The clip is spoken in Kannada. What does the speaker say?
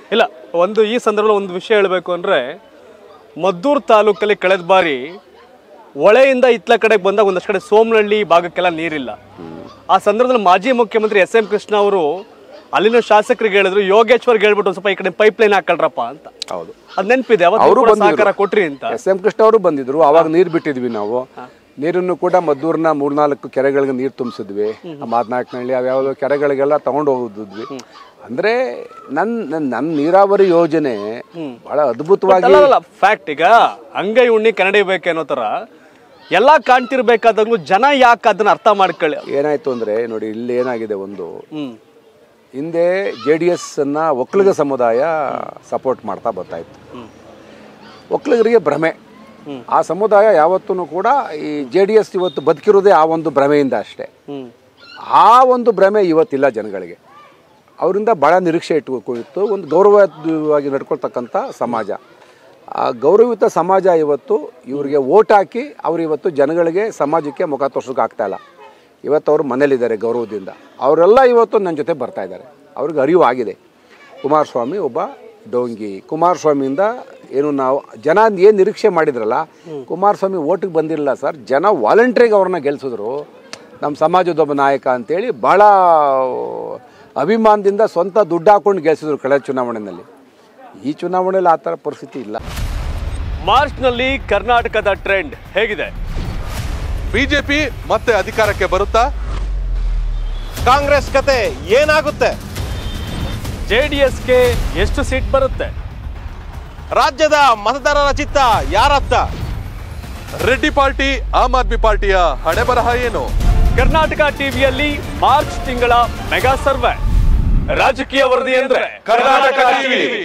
ಇಲ್ಲ ಒಂದು ಈ ಸಂದರ್ಭದಲ್ಲಿ ಒಂದು ವಿಷಯ ಹೇಳಬೇಕು ಅಂದರೆ ಮದ್ದೂರು ತಾಲೂಕಲ್ಲಿ ಕಳೆದ ಬಾರಿ ಹೊಳೆಯಿಂದ ಇತ್ಲ ಕಡೆಗೆ ಬಂದಾಗ ಒಂದಷ್ಟು ಕಡೆ ಸೋಮನಹಳ್ಳಿ ಭಾಗಕ್ಕೆಲ್ಲ ನೀರಿಲ್ಲ ಆ ಸಂದರ್ಭದಲ್ಲಿ ಮಾಜಿ ಮುಖ್ಯಮಂತ್ರಿ ಎಸ್ ಎಂ ಕೃಷ್ಣ ಅವರು ಅಲ್ಲಿನ ಶಾಸಕರಿಗೆ ಹೇಳಿದ್ರು ಯೋಗೇಶ್ವರ್ಗೆ ಹೇಳ್ಬಿಟ್ಟು ಒಂದು ಸ್ವಲ್ಪ ಈ ಕಡೆ ಪೈಪ್ ಲೈನ್ ಹಾಕೊಳ್ರಪ್ಪ ಅಂತ ಹೌದು ಅದ್ ನೆನಪಿದೆ ಅವರು ಅವರು ಬಂದಿದ್ರು. ಸಹಕಾರ ಕೊಟ್ರಿ ಅಂತ ಎಸ್ ಎಂ ಕೃಷ್ಣ ಅವರು ಬಂದಿದ್ರು ಅವಾಗ ನೀರು ಬಿಟ್ಟಿದ್ವಿ ನಾವು ನೀರನ್ನು ಕೂಡ ಮದ್ದೂರಿನ ಮೂರ್ನಾಲ್ಕು ಕೆರೆಗಳಿಗೆ ನೀರು ತುಂಬಿಸಿದ್ವಿ ಮಾದನಾಯಕನಹಳ್ಳಿ ಅವ್ಯಾವ ಕೆರೆಗಳಿಗೆಲ್ಲ ತಗೊಂಡು ಹೋಗಿದ್ವಿ ಅಂದ್ರೆ ನನ್ ನನ್ ನನ್ನ ನೀರಾವರಿ ಯೋಜನೆ ಬಹಳ ಅದ್ಭುತವಾಗಿ ಫ್ಯಾಕ್ಟ್ ಈಗ ಅಂಗೈ ಉಣ್ಣಿ ಕನ್ನಡಿ ಬೇಕನ್ನೋ ತರ ಎಲ್ಲಾ ಕಾಣ್ತಿರ್ಬೇಕಾದಾಗ್ಲೂ ಜನ ಯಾಕೆ ಅದನ್ನ ಅರ್ಥ ಮಾಡ್ಕೊಳ್ಳಿ ಏನಾಯ್ತು ಅಂದ್ರೆ ನೋಡಿ ಇಲ್ಲಿ ಏನಾಗಿದೆ ಒಂದು ಹ್ಮ್ ಹಿಂದೆ ಜೆ ಡಿ ಎಸ್ ಅನ್ನ ಒಕ್ಕಲಿಗ ಸಮುದಾಯ ಸಪೋರ್ಟ್ ಮಾಡ್ತಾ ಬರ್ತಾ ಇತ್ತು ಒಕ್ಕಲಿಗರಿಗೆ ಭ್ರಮೆ ಆ ಸಮುದಾಯ ಯಾವತ್ತೂ ಕೂಡ ಈ ಜೆ ಡಿ ಎಸ್ ಇವತ್ತು ಬದುಕಿರೋದೇ ಆ ಒಂದು ಭ್ರಮೆಯಿಂದ ಅಷ್ಟೇ ಹ್ಮ್ ಆ ಒಂದು ಭ್ರಮೆ ಇವತ್ತಿಲ್ಲ ಜನಗಳಿಗೆ ಅವರಿಂದ ಭಾಳ ನಿರೀಕ್ಷೆ ಇಟ್ಕೊಂಡಿತ್ತು ಒಂದು ಗೌರವವಾಗಿ ನಡ್ಕೊಳ್ತಕ್ಕಂಥ ಸಮಾಜ ಆ ಗೌರವಯುತ ಸಮಾಜ ಇವತ್ತು ಇವರಿಗೆ ಓಟ್ ಹಾಕಿ ಅವ್ರು ಇವತ್ತು ಜನಗಳಿಗೆ ಸಮಾಜಕ್ಕೆ ಮುಖ ತೋರ್ಸೋಕೆ ಆಗ್ತಾ ಇಲ್ಲ ಇವತ್ತು ಅವರು ಮನೇಲಿದ್ದಾರೆ ಗೌರವದಿಂದ ಅವರೆಲ್ಲ ಇವತ್ತು ನನ್ನ ಜೊತೆ ಬರ್ತಾ ಇದ್ದಾರೆ ಅವ್ರಿಗೆ ಅರಿವು ಆಗಿದೆ ಕುಮಾರಸ್ವಾಮಿ ಒಬ್ಬ ಡೋಂಗಿ ಕುಮಾರಸ್ವಾಮಿಯಿಂದ ಏನು ನಾವು ಜನ ಏನು ನಿರೀಕ್ಷೆ ಮಾಡಿದ್ರಲ್ಲ ಕುಮಾರಸ್ವಾಮಿ ಓಟಿಗೆ ಬಂದಿರಲಿಲ್ಲ ಸರ್ ಜನ ವಾಲಂಟ್ರಿಗೆ ಅವ್ರನ್ನ ಗೆಲ್ಸಿದ್ರು ನಮ್ಮ ಸಮಾಜದೊಬ್ಬ ನಾಯಕ ಅಂತೇಳಿ ಭಾಳ ಅಭಿಮಾನದಿಂದ ಸ್ವಂತ ದುಡ್ಡು ಹಾಕೊಂಡು ಗೆಲ್ಸಿದ್ರು ಕಳೆದ ಚುನಾವಣೆಯಲ್ಲಿ ಈ ಚುನಾವಣೆಯಲ್ಲಿ ಆ ಥರ ಪರಿಸ್ಥಿತಿ ಇಲ್ಲ ಮಾರ್ಚ್ನಲ್ಲಿ ಕರ್ನಾಟಕದ ಟ್ರೆಂಡ್ ಹೇಗಿದೆ ಬಿಜೆಪಿ ಮತ್ತೆ ಅಧಿಕಾರಕ್ಕೆ ಬರುತ್ತಾ ಕಾಂಗ್ರೆಸ್ ಕತೆ ಏನಾಗುತ್ತೆ ಜೆ ಡಿ ಎಸ್ಗೆ ಎಷ್ಟು ಸೀಟ್ ಬರುತ್ತೆ ರಾಜ್ಯದ ಮತದಾರರ ಚಿತ್ತ ಯಾರತ್ತ ರೆಡ್ಡಿ ಪಾರ್ಟಿ ಆಮ್ ಆದ್ಮಿ ಪಾರ್ಟಿಯ ಹಣೆ ಬರಹ ಏನು ಕರ್ನಾಟಕ ಟಿವಿಯಲ್ಲಿ ಮಾರ್ಚ್ ತಿಂಗಳ ಮೆಗಾ ಸರ್ವೆ ರಾಜಕೀಯ ವರದಿ ಅಂದ್ರೆ ಕರ್ನಾಟಕ ಟಿವಿ